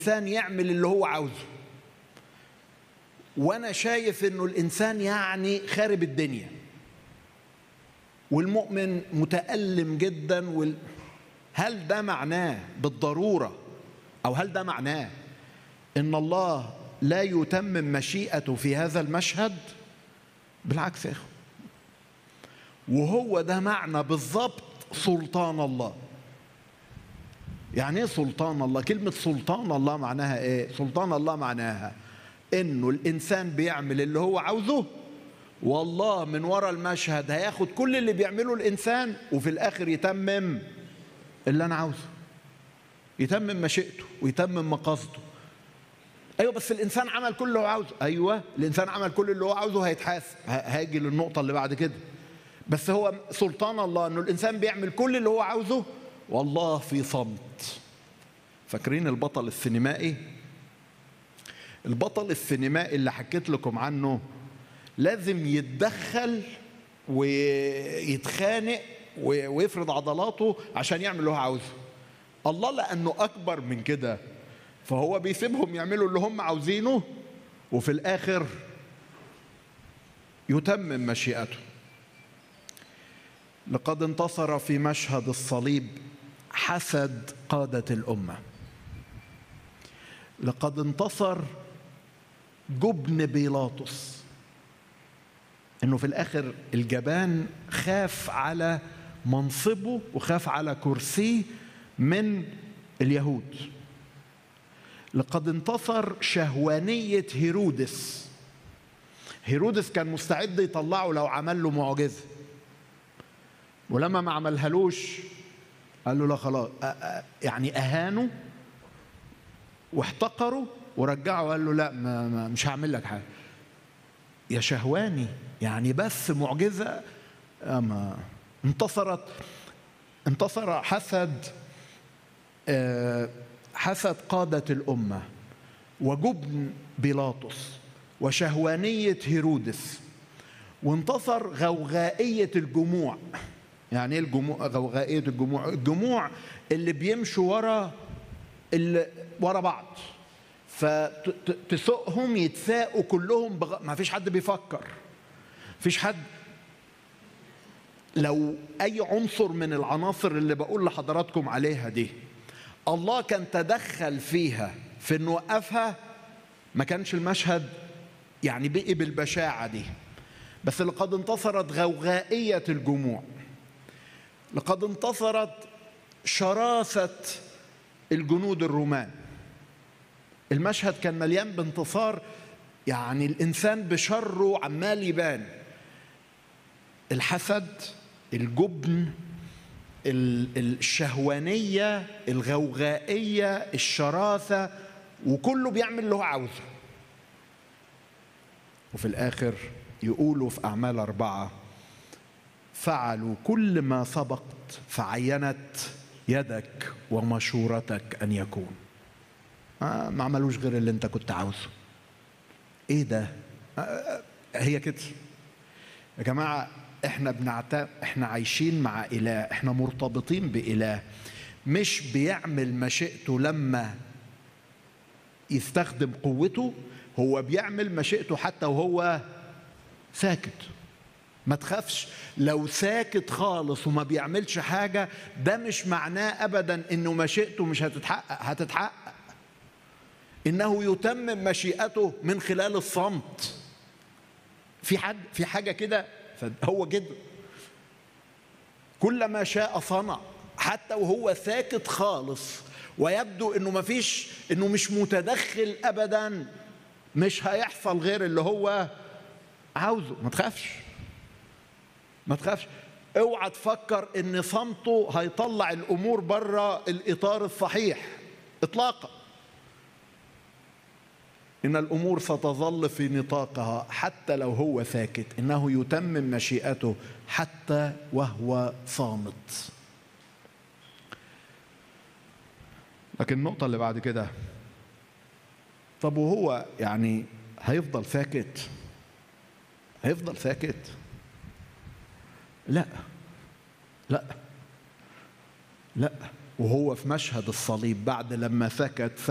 الانسان يعمل اللي هو عاوزه وانا شايف انه الانسان يعني خارب الدنيا والمؤمن متألم جدا وال... هل ده معناه بالضرورة أو هل ده معناه إن الله لا يتمم مشيئته في هذا المشهد بالعكس يا إخوة وهو ده معنى بالضبط سلطان الله يعني ايه سلطان الله كلمة سلطان الله معناها ايه سلطان الله معناها انه الانسان بيعمل اللي هو عاوزه والله من ورا المشهد هياخد كل اللي بيعمله الانسان وفي الاخر يتمم اللي انا عاوزه يتمم مشيئته ويتمم مقاصده ايوه بس الانسان عمل كل اللي هو عاوزه ايوه الانسان عمل كل اللي هو عاوزه هيتحاسب هاجي للنقطه اللي بعد كده بس هو سلطان الله انه الانسان بيعمل كل اللي هو عاوزه والله في صمت فاكرين البطل السينمائي البطل السينمائي اللي حكيت لكم عنه لازم يتدخل ويتخانق ويفرض عضلاته عشان يعمل اللي هو عاوزه الله لانه اكبر من كده فهو بيسيبهم يعملوا اللي هم عاوزينه وفي الاخر يتمم مشيئته لقد انتصر في مشهد الصليب حسد قاده الامه لقد انتصر جبن بيلاطس انه في الاخر الجبان خاف على منصبه وخاف على كرسيه من اليهود لقد انتصر شهوانيه هيرودس هيرودس كان مستعد يطلعه لو عمل له معجزه ولما ما عملهالوش قال له لا خلاص يعني اهانه واحتقره ورجعه وقال له لا ما ما مش هعمل لك حاجه يا شهواني يعني بس معجزه اما انتصرت انتصر حسد حسد قادة الأمة وجبن بيلاطس وشهوانية هيرودس وانتصر غوغائية الجموع يعني ايه الجموع غوغائية الجموع الجموع اللي بيمشوا ورا اللي ورا بعض فتسوقهم يتساقوا كلهم بغ... ما فيش حد بيفكر فيش حد لو اي عنصر من العناصر اللي بقول لحضراتكم عليها دي الله كان تدخل فيها في انه وقفها ما كانش المشهد يعني بقي بالبشاعه دي بس لقد انتصرت غوغائيه الجموع لقد انتصرت شراسه الجنود الرومان المشهد كان مليان بانتصار يعني الانسان بشره عمال يبان الحسد الجبن الشهوانيه الغوغائيه الشراسه وكله بيعمل اللي هو عاوزه وفي الاخر يقولوا في اعمال اربعه فعلوا كل ما سبقت فعينت يدك ومشورتك ان يكون آه ما عملوش غير اللي انت كنت عاوزه ايه ده آه هي كده يا جماعه احنا بنعت... احنا عايشين مع اله احنا مرتبطين باله مش بيعمل مشيئته لما يستخدم قوته هو بيعمل مشيئته حتى وهو ساكت ما تخافش لو ساكت خالص وما بيعملش حاجة ده مش معناه أبدا إنه مشيئته مش هتتحقق هتتحقق إنه يتمم مشيئته من خلال الصمت في حد في حاجة كده هو كده كل ما شاء صنع حتى وهو ساكت خالص ويبدو انه ما فيش انه مش متدخل ابدا مش هيحصل غير اللي هو عاوزه ما تخافش ما تخافش اوعى تفكر ان صمته هيطلع الامور بره الاطار الصحيح اطلاقا ان الامور ستظل في نطاقها حتى لو هو ساكت انه يتمم مشيئته حتى وهو صامت لكن النقطه اللي بعد كده طب وهو يعني هيفضل ساكت هيفضل ساكت لا لا لا وهو في مشهد الصليب بعد لما سكت